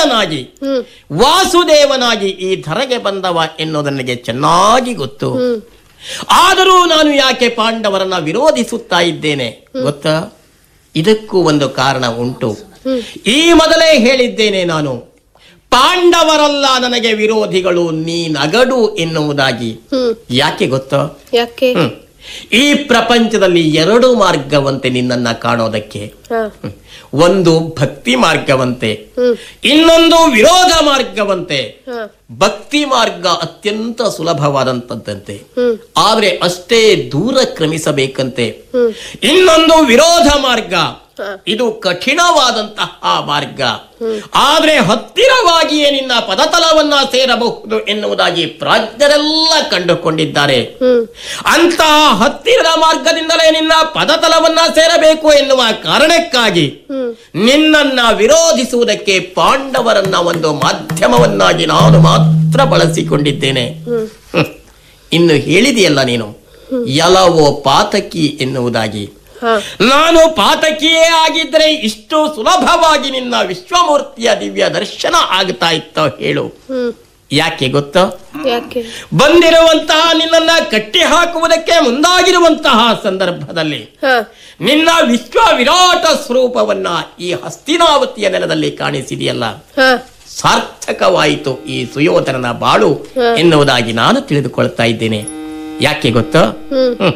ರಾವಣನಾಗಿ ಹ್ಮ್ ವಾಸುದೇವನಾಗಿ ಈ ಧರೆಗೆ ಬಂದವ ಎನ್ನುವುದು ನನಗೆ ಚೆನ್ನಾಗಿ ಗೊತ್ತು ಹ್ಮ್ ಆದರೂ ನಾನು ಯಾಕೆ ಪಾಂಡವರನ್ನ ವಿರೋಧಿಸುತ್ತಾ ಇದ್ದೇನೆ ಗೊತ್ತಾ ಇದಕ್ಕೂ ಒಂದು ಕಾರಣ ಉಂಟು ಹ್ಮ್ ಈ ಮೊದಲೇ ಹೇಳಿದ್ದೇನೆ ನಾನು ಪಾಂಡವರಲ್ಲ ನನಗೆ ವಿರೋಧಿಗಳು ನೀನಗಡು ಎನ್ನುವುದಾಗಿ ಹ್ಮ್ ಯಾಕೆ ಗೊತ್ತಾ ಯಾಕೆ ಹ್ಮ್. ಈ ಪ್ರಪಂಚದಲ್ಲಿ ಎರಡು ಮಾರ್ಗವಂತೆ ನಿನ್ನನ್ನ ಕಾಣೋದಕ್ಕೆ ಹಾ ಹ್ಮ್. ಒಂದು ಭಕ್ತಿ ಮಾರ್ಗವಂತೆ ಹ್ಮ್ ಇನ್ನೊಂದು ವಿರೋಧ ಮಾರ್ಗವಂತೆ ಹಾ ಭಕ್ತಿ ಮಾರ್ಗ ಅತ್ಯಂತ ಸುಲಭವಾದಂತದ್ದಂತೆ ಹ್ಮ್ ಆದ್ರೆ ಅಷ್ಟೇ ದೂರ ಕ್ರಮಿಸಬೇಕಂತೆ ಹ್ಮ್ ಇನ್ನೊಂದು ವಿರೋಧ ಮಾರ್ಗ ಹಾ ಇದು ಕಠಿಣವಾದಂತಹ ಮಾರ್ಗ ಆದ್ರೆ ಹತ್ತಿರವಾಗಿಯೇ ನಿನ್ನ ಪದತಲವನ್ನ ಸೇರಬಹುದು ಎನ್ನುವುದಾಗಿ ಪ್ರಾಜ್ಞರೆಲ್ಲ ಕಂಡುಕೊಂಡಿದ್ದಾರೆ ಹ್ಮ್ ಅಂತಹ ಹತ್ತಿರದ ಮಾರ್ಗದಿಂದಲೇ ನಿನ್ನ ಪದತಲವನ್ನ ಸೇರಬೇಕು ಎನ್ನುವ ಕಾರಣಕ್ಕಾಗಿ ಹ್ಮ್ ನಿನ್ನನ್ನ ವಿರೋಧಿಸುವುದಕ್ಕೆ ಪಾಂಡವರನ್ನ ಒಂದು ಮಾಧ್ಯಮವನ್ನಾಗಿ ನಾನು ಮಾತ್ರ ಬಳಸಿಕೊಂಡಿದ್ದೇನೆ ಹ್ಮ್ ಹ್ಮ್. ಇನ್ನು ಹೇಳಿದೆಯಲ್ಲ ನೀನು ಯಲವೋ ಪಾತಕಿ ಎನ್ನುವುದಾಗಿ ಹಾ ನಾನು ಪಾತಕಿಯೇ ಆಗಿದ್ರೆ ಇಷ್ಟು ಸುಲಭವಾಗಿ ನಿನ್ನ ವಿಶ್ವಮೂರ್ತಿಯ ದಿವ್ಯ ದರ್ಶನ ಆಗ್ತಾ ಇತ್ತೋ ಹೇಳು ಹ್ಮ್ ಯಾಕೆ ಗೊತ್ತೋ ಯಾಕೆ ಬಂದಿರುವಂತಹ ನಿನ್ನನ್ನ ಕಟ್ಟಿ ಹಾಕುವುದಕ್ಕೆ ಮುಂದಾಗಿರುವಂತಹ ಸಂದರ್ಭದಲ್ಲಿ ಹಾ ನಿನ್ನ ವಿಶ್ವ ವಿರಾಟ ಸ್ವರೂಪವನ್ನ ಈ ಹಸ್ತಿನಾವತಿಯ ನೆಲದಲ್ಲಿ ಕಾಣಿಸಿದೆಯಲ್ಲ ಹಾ ಸಾರ್ಥಕವಾಯಿತು ಈ ಸುಯೋಧನನ ಬಾಳು ಹ. ಎನ್ನುವುದಾಗಿ ನಾನು ತಿಳಿದುಕೊಳ್ತಾ ಇದ್ದೇನೆ ಯಾಕೆ ಗೊತ್ತಾ ಹ್ಮ್ ಹ್ಮ್.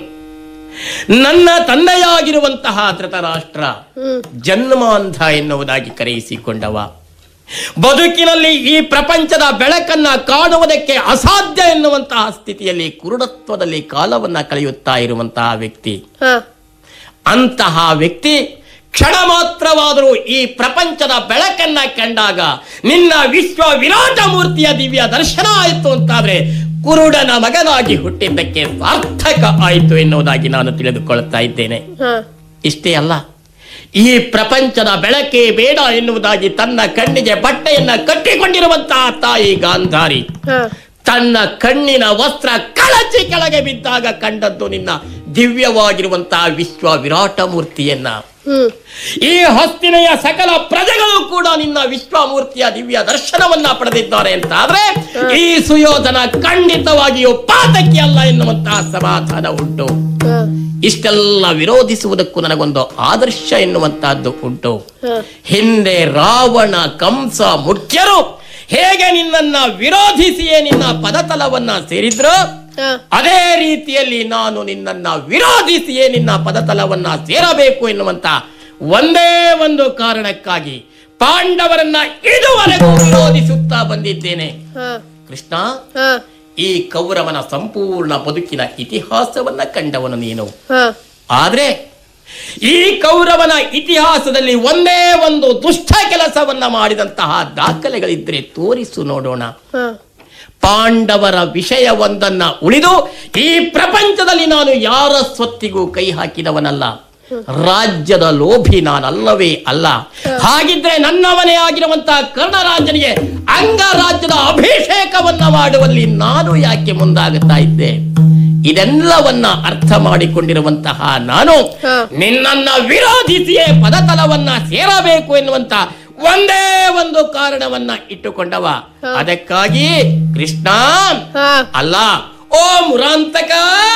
ನನ್ನ ತಂದೆಯಾಗಿರುವಂತಹ ಧೃತರಾಷ್ಟ್ರ ಹ್ಮ್ ಜನ್ಮಾಂಧ ಎನ್ನುವುದಾಗಿ ಕರೆಯಿಸಿಕೊಂಡವ ಬದುಕಿನಲ್ಲಿ ಈ ಪ್ರಪಂಚದ ಬೆಳಕನ್ನ ಕಾಣುವುದಕ್ಕೆ ಅಸಾಧ್ಯ ಎನ್ನುವಂತಹ ಸ್ಥಿತಿಯಲ್ಲಿ ಕುರುಡತ್ವದಲ್ಲಿ ಕಾಲವನ್ನ ಕಳೆಯುತ್ತಾ ಇರುವಂತಹ ವ್ಯಕ್ತಿ ಹಾ ಅಂತಹ ವ್ಯಕ್ತಿ ಕ್ಷಣ ಮಾತ್ರವಾದರೂ ಈ ಪ್ರಪಂಚದ ಬೆಳಕನ್ನ ಕಂಡಾಗ ನಿನ್ನ ವಿಶ್ವ ವಿರಾಟ ಮೂರ್ತಿಯ ದಿವ್ಯ ದರ್ಶನ ಆಯಿತು ಅಂತಾದ್ರೆ ಕುರುಡನ ಮಗನಾಗಿ ಹುಟ್ಟಿದ್ದಕ್ಕೆ ಸಾರ್ಥಕ ಆಯಿತು ಎನ್ನುವುದಾಗಿ ನಾನು ತಿಳಿದುಕೊಳ್ತಾ ಇದ್ದೇನೆ ಹಾ ಇಷ್ಟೇ ಅಲ್ಲ ಈ ಪ್ರಪಂಚದ ಬೆಳಕೇ ಬೇಡ ಎನ್ನುವುದಾಗಿ ತನ್ನ ಕಣ್ಣಿಗೆ ಬಟ್ಟೆಯನ್ನ ಕಟ್ಟಿಕೊಂಡಿರುವಂತಹ ತಾಯಿ ಗಾಂಧಾರಿ ಹಾ ತನ್ನ ಕಣ್ಣಿನ ವಸ್ತ್ರ ಕಳಚಿ ಕೆಳಗೆ ಬಿದ್ದಾಗ ಕಂಡದ್ದು ನಿನ್ನ ದಿವ್ಯವಾಗಿರುವಂತಹ ವಿಶ್ವ ವಿರಾಟ ಮೂರ್ತಿಯನ್ನ ಹ್ಮ್ ಈ ಹಸ್ತಿನೆಯ ಸಕಲ ಪ್ರಜೆಗಳು ಕೂಡ ನಿನ್ನ ವಿಶ್ವಮೂರ್ತಿಯ ದಿವ್ಯ ದರ್ಶನವನ್ನ ಪಡೆದಿದ್ದಾರೆ ಅಂತ ಆದ್ರೆ ಈ ಸುಯೋಧನ ಖಂಡಿತವಾಗಿಯೂ ಪಾತಕಿ ಅಲ್ಲ ಎನ್ನುವಂತಹ ಸಮಾಧಾನ ಉಂಟು ಹಾ ಇಷ್ಟೆಲ್ಲ ವಿರೋಧಿಸುವುದಕ್ಕೂ ನನಗೊಂದು ಆದರ್ಶ ಎನ್ನುವಂತಹದ್ದು ಉಂಟು ಹಾ ಹಿಂದೆ ರಾವಣ ಕಂಸ ಮುಖ್ಯರು ಹೇಗೆ ನಿನ್ನನ್ನ ವಿರೋಧಿಸಿಯೇ ನಿನ್ನ ಪದತಲವನ್ನ ಸೇರಿದ್ರು ಹಾ ಅದೇ ರೀತಿಯಲ್ಲಿ ನಾನು ನಿನ್ನನ್ನ ವಿರೋಧಿಸಿಯೇ ನಿನ್ನ ಪದತಲವನ್ನ ಸೇರಬೇಕು ಎನ್ನುವಂತ ಒಂದೇ ಒಂದು ಕಾರಣಕ್ಕಾಗಿ ಪಾಂಡವರನ್ನ ಇದುವರೆಗೂ ವಿರೋಧಿಸುತ್ತಾ ಬಂದಿದ್ದೇನೆ ಹಾ ಕೃಷ್ಣ ಹಾ ಈ ಕೌರವನ ಸಂಪೂರ್ಣ ಬದುಕಿನ ಇತಿಹಾಸವನ್ನ ಕಂಡವನು ನೀನು ಹಾ ಆದ್ರೆ ಈ ಕೌರವನ ಇತಿಹಾಸದಲ್ಲಿ ಒಂದೇ ಒಂದು ದುಷ್ಟ ಕೆಲಸವನ್ನ ಮಾಡಿದಂತಹ ದಾಖಲೆಗಳಿದ್ರೆ ತೋರಿಸು ನೋಡೋಣ ಹಾ ಪಾಂಡವರ ವಿಷಯವೊಂದನ್ನ ಉಳಿದು ಈ ಪ್ರಪಂಚದಲ್ಲಿ ನಾನು ಯಾರ ಸ್ವತ್ತಿಗೂ ಕೈ ಹಾಕಿದವನಲ್ಲ ರಾಜ್ಯದ ಲೋಭಿ ನಾನಲ್ಲವೇ ಅಲ್ಲ ಹಾಗಿದ್ರೆ ನನ್ನವನೇ ಆಗಿರುವಂತಹ ಕರ್ಣರಾಜನಿಗೆ ಅಂಗರಾಜ್ಯದ ಅಭಿಷೇಕವನ್ನ ಮಾಡುವಲ್ಲಿ ನಾನು ಯಾಕೆ ಮುಂದಾಗುತ್ತಾ ಇದ್ದೆ ಇದೆಲ್ಲವನ್ನ ಅರ್ಥ ಮಾಡಿಕೊಂಡಿರುವಂತಹ ನಾನು ಹ. ನಿನ್ನನ್ನ ವಿರೋಧಿಸಿಯೇ ಪದತಲವನ್ನ ಸೇರಬೇಕು ಎನ್ನುವಂತ ಒಂದೇ ಒಂದು ಕಾರಣವನ್ನ ಇಟ್ಟುಕೊಂಡವ ಹ. ಅದಕ್ಕಾಗಿ ಕೃಷ್ಣ ಹಾ ಅಲ್ಲ ಓ ಮುರಾಂತಕ